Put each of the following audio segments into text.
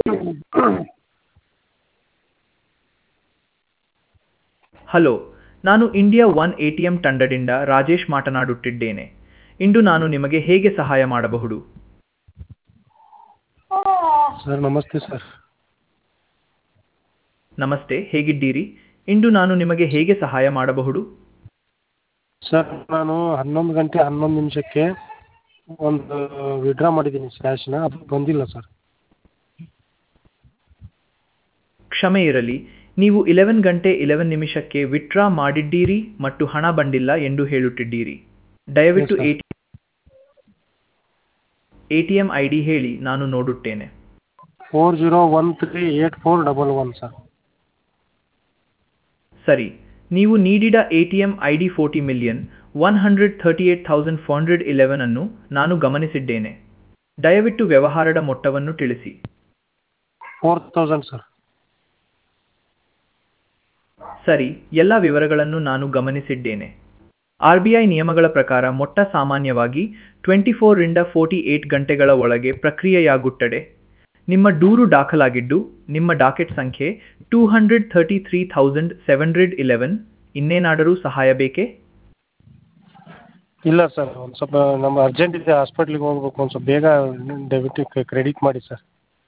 Hello ನಾನು India one A T M ತಂಡದಿಂದ ರಾಜೇಶ್ ಮಾತನಾಡುತ್ತಿದ್ದೇನೆ ಇಂದು ನಾನು ನಿಮಗೆ ಹೇಗೆ ಸಹಾಯ ಮಾಡಬಹುದು ಸರ್ ನಮಸ್ತೆ ಸರ್ ನಮಸ್ತೆ ಹೇಗಿದ್ದೀರಿ ಇಂದು ನಾನು ನಿಮಗೆ ಹೇಗೆ ಸಹಾಯ ಮಾಡಬಹುದು ಸರ್ ನಾನು ಹನ್ನೊಂದು ಗಂಟೆ ಹನ್ನೊಂದು ನಿಮಿಷಕ್ಕೆ ಒಂದು ವಿಡ್ರಾ ಮಾಡಿದ್ದೀನಿ ಕ್ಯಾಶ್ನ ಅದು ಬಂದಿಲ್ಲ ಸರ್ ಕ್ಷಮೆ ಇರಲಿ ನೀವು ಇಲೆವೆನ್ ಗಂಟೆ ಇಲೆವೆನ್ ನಿಮಿಷಕ್ಕೆ ವಿತ್ಡ್ರಾ ಮಾಡಿದ್ದೀರಿ ಮತ್ತು ಹಣ ಬಂದಿಲ್ಲ ಎಂದು ಹೇಳುತ್ತಿದ್ದೀರಿ ದಯವಿಟ್ಟು Yes, sir. A T M I D ಹೇಳಿ ನಾನು ನೋಡುತ್ತೇನೆ four zero one three eight four double one sir ಸರಿ ನೀವು ನೀಡಿದ A T M I D forty million one hundred thirty eight thousand four hundred eleven ಅನ್ನು ನಾನು ಗಮನಿಸಿದ್ದೇನೆ ದಯವಿಟ್ಟು ವ್ಯವಹಾರದ ಮೊತ್ತವನ್ನು ತಿಳಿಸಿ ಫೋರ್ ತೌಸಂಡ್ ಸರ್ ಸರಿ ಎಲ್ಲ ವಿವರಗಳನ್ನು ನಾನು ಗಮನಿಸಿದ್ದೇನೆ ಆರ್ ಬಿ ಐ ನಿಯಮಗಳ ಪ್ರಕಾರ ಮೊಟ್ಟ ಸಾಮಾನ್ಯವಾಗಿ ಟ್ವೆಂಟಿ ಫೋರ್ರಿಂದ ಫೋರ್ಟಿ ಏಟ್ ಗಂಟೆಗಳ ಒಳಗೆ ಪ್ರಕ್ರಿಯೆಯಾಗುತ್ತದೆ ನಿಮ್ಮ ದೂರು ದಾಖಲಾಗಿದ್ದು ನಿಮ್ಮ ಡಾಕೆಟ್ ಸಂಖ್ಯೆ two hundred thirty three thousand seven hundred eleven ಇನ್ನೇನಾದರೂ ಸಹಾಯ ಬೇಕೇ ಇಲ್ಲ ಸರ್ ಒಂದು ಸ್ವಲ್ಪ ನಮ್ಮ ಅರ್ಜೆಂಟ್ ಇದೆ ಹಾಸ್ಪಿಟ್ಲಿಗೆ ಹೋಗ್ಬೇಕು ಒಂದು ಸ್ವಲ್ಪ ಬೇಗ ಡೆಬಿಟ್ ಕ್ರೆಡಿಟ್ ಮಾಡಿ ಸರ್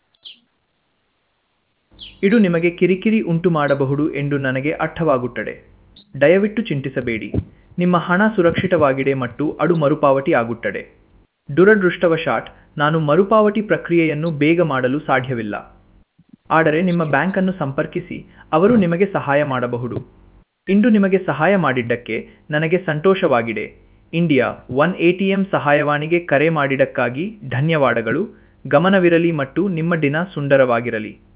ಇದು ನಿಮಗೆ ಕಿರಿಕಿರಿ ಉಂಟು ಮಾಡಬಹುದು ಎಂದು ನನಗೆ ಅರ್ಥವಾಗುತ್ತದೆ ದಯವಿಟ್ಟು ಚಿಂತಿಸಬೇಡಿ ನಿಮ್ಮ ಹಣ ಸುರಕ್ಷಿತವಾಗಿದೆ ಮತ್ತು ಅದು ಮರುಪಾವತಿ ಆಗುತ್ತದೆ ದುರದೃಷ್ಟವಶಾತ್ ನಾನು ಮರುಪಾವತಿ ಪ್ರಕ್ರಿಯೆಯನ್ನು ಬೇಗ ಮಾಡಲು ಸಾಧ್ಯವಿಲ್ಲ ಆದರೆ ನಿಮ್ಮ ಬ್ಯಾಂಕನ್ನು ಸಂಪರ್ಕಿಸಿ ಅವರು ನಿಮಗೆ ಸಹಾಯ ಮಾಡಬಹುದು ಇಂದು ನಿಮಗೆ ಸಹಾಯ ಮಾಡಿದ್ದಕ್ಕೆ ನನಗೆ ಸಂತೋಷವಾಗಿದೆ India one A T M ಸಹಾಯವಾಣಿಗೆ ಕರೆ ಮಾಡಿದ್ದಕ್ಕಾಗಿ ಧನ್ಯವಾದಗಳು ಗಮನವಿರಲಿ ಮತ್ತು ನಿಮ್ಮ ದಿನ ಸುಂದರವಾಗಿರಲಿ